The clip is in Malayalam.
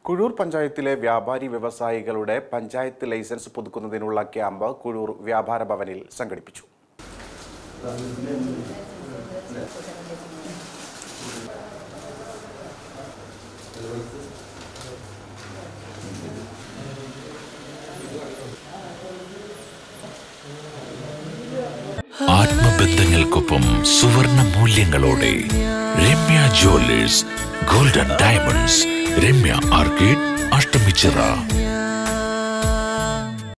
കുഴൂർ പഞ്ചായത്തിലെ വ്യാപാരി വ്യവസായികളുടെ പഞ്ചായത്ത് ലൈസൻസ് പുതുക്കുന്നതിനുള്ള ക്യാമ്പ് കുഴൂർ വ്യാപാര ഭവനിൽ സംഘടിപ്പിച്ചു ആത്മബന്ധങ്ങൾക്കൊപ്പം സുവർണ മൂല്യങ്ങളോടെ Ramya jewellers golden diamonds Ramya arcade Ashtamichira